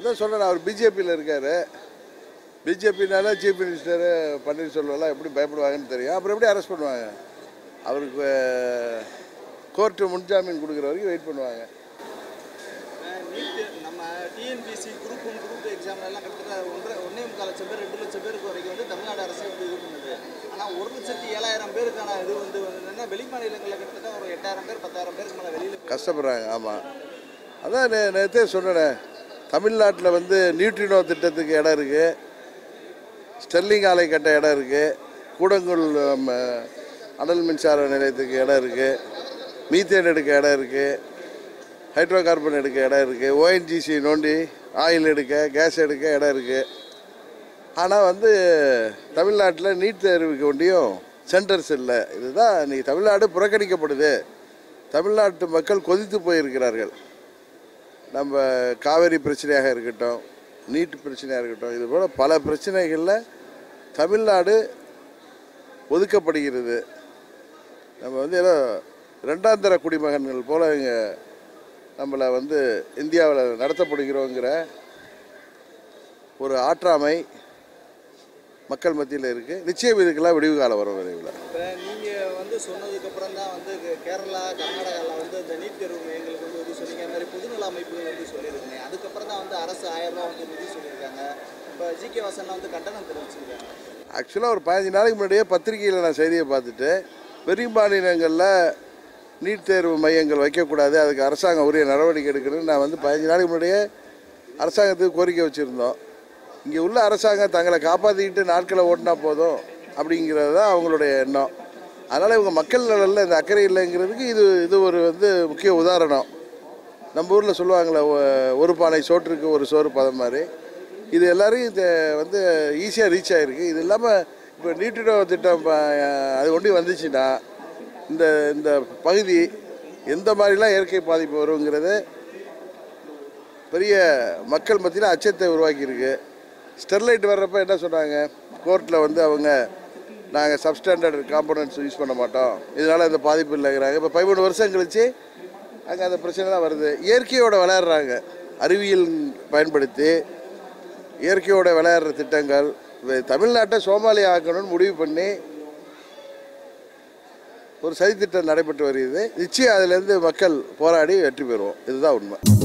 அதான் சொல்கிறேன் அவர் பிஜேபியில் இருக்கார் பிஜேபினால சீஃப் மினிஸ்டர் பன்னீர்செல்வம்லாம் எப்படி பயப்படுவாங்கன்னு தெரியும் அப்புறம் எப்படி அரெஸ்ட் பண்ணுவாங்க அவருக்கு கோர்ட்டு முன்ஜாமீன் கொடுக்குற வரைக்கும் வெயிட் பண்ணுவாங்க நீட் நம்ம டிஎன்பிசி குரூப் ஒன் குரூப் எக்ஸாம்ல எல்லாம் கிட்டத்தட்ட ஒன்றரை ஒன்றே முக்கால் லட்சம் பேர் ரெண்டு லட்சம் பேருக்கு வரைக்கும் வந்து தமிழ்நாடு அரசு வந்து இது பண்ணுது ஆனால் ஒரு லட்சத்தி ஏழாயிரம் பேருக்கான இது வந்து வந்து வெளி மாநிலங்களில் கிட்டத்தட்ட ஒரு எட்டாயிரம் பேர் பத்தாயிரம் பேருக்கு மேலே வெளியில் கஷ்டப்படுறாங்க ஆமாம் அதான் நே நேற்றே சொன்னேன் தமிழ்நாட்டில் வந்து நியூட்ரினோ திட்டத்துக்கு இடம் இருக்குது ஸ்டெர்லிங் ஆலை கட்ட இடம் இருக்குது கூடங்குள் ம, அனல் மின்சார நிலையத்துக்கு இடம் இருக்குது மீத்தேன் எடுக்க இடம் இருக்குது ஹைட்ரோ கார்பன் எடுக்க இடம் இருக்குது ஓஎன்ஜிசி நோண்டி ஆயில் எடுக்க கேஸ் எடுக்க இடம் இருக்குது ஆனால் வந்து தமிழ்நாட்டில் நீட் தேர்வுக்கு ஒண்டியும் சென்டர்ஸ் இல்லை இதுதான் இன்னைக்கு தமிழ்நாடு புறக்கணிக்கப்படுது தமிழ்நாட்டு மக்கள் கொதித்து போயிருக்கிறார்கள் நம்ம காவேரி பிரச்சனையாக இருக்கட்டும் நீட் பிரச்சனையாக இருக்கட்டும் இது போல் பல பிரச்சனைகளில் தமிழ்நாடு ஒதுக்கப்படுகிறது நம்ம வந்து ஏதோ ரெண்டாம் தர குடிமகன்கள் போல் இங்கே நம்மளை வந்து இந்தியாவில் நடத்தப்படுகிறோங்கிற ஒரு ஆற்றாமை மக்கள் மத்தியில் இருக்குது நிச்சயம் இதுக்கெல்லாம் விடிவு காலம் வரும் விரைவில் இப்போ நீங்கள் வந்து சொன்னதுக்கப்புறம் தான் வந்து கே- கேரளா கர்நாடகாவில் வந்து இந்த நீட் தேர்வு மையங்களுக்கு வந்து உதவி சொன்னீங்க அந்த மாதிரி பொதுநல அமைப்புகள் வந்து சொல்லியிருக்கீங்க அதுக்கப்புறம் தான் வந்து அரசு ஆயிரம் ரூபா வந்து நிதி சொல்லியிருக்காங்க இப்போ ஜிகே வாசன்லாம் வந்து கண்டனம் தெரிவிச்சிருக்காங்க ஆக்சுவலாக ஒரு பதினஞ்சு நாளைக்கு முன்னாடியே பத்திரிகையில் நான் செய்தியை பார்த்துட்டு பெரிய மாநிலங்களில் நீட் தேர்வு மையங்கள் வைக்கக்கூடாது அதுக்கு அரசாங்கம் உரிய நடவடிக்கை எடுக்கணும்னு நான் வந்து பதினஞ்சு நாளைக்கு முன்னாடியே அரசாங்கத்துக்கு கோரிக்கை வச்சுருந்தோம் இங்கே உள்ள அரசாங்கம் தங்களை காப்பாற்றிக்கிட்டு நாட்களை ஓட்டினா போதும் அப்படிங்கிறது தான் அவங்களுடைய எண்ணம் அதனால் இவங்க மக்கள் நலனில் இந்த அக்கறை இல்லைங்கிறதுக்கு இது இது ஒரு வந்து முக்கிய உதாரணம் நம்ம ஊரில் சொல்லுவாங்களே ஒ- ஒரு பானை சோற்றுக்கு ஒரு சோறு பதம் மாதிரி இது எல்லாரும் இது வந்து ஈஸியாக ரீச் ஆகிருக்கு இது இல்லாமல் இப்போ நீட்டிடோ திட்டம் ப- அது ஒண்டி வந்துச்சுன்னா இந்த இந்த பகுதி எந்த மாதிரிலாம் இயற்கை பாதிப்பு வருங்கிறது பெரிய மக்கள் மத்தியில் அச்சத்தை உருவாக்கியிருக்கு ஸ்டெர்லைட் வர்றப்ப என்ன சொன்னாங்க கோர்ட்டில் வந்து அவங்க நாங்கள் சப்ஸ்டாண்டர்ட் காம்போனன்ட்ஸ் யூஸ் பண்ண மாட்டோம் இதனால் இந்த பாதிப்பு இல்லைங்கிறாங்க இப்போ பதிமூணு வருஷம் கழிச்சு அங்கே அந்த பிரச்சனை தான் வருது இயற்கையோட விளையாடுறாங்க அறிவியல் பயன்படுத்தி இயற்கையோட விளையாடுற திட்டங்கள் இது தமிழ்நாட்டை சோமாலியா ஆக்கணும்னு முடிவு பண்ணி ஒரு சதித்திட்டம் நடைபெற்று வருகிறது நிச்சயம் அதிலேருந்து மக்கள் போராடி வெற்றி பெறுவோம் இதுதான் உண்மை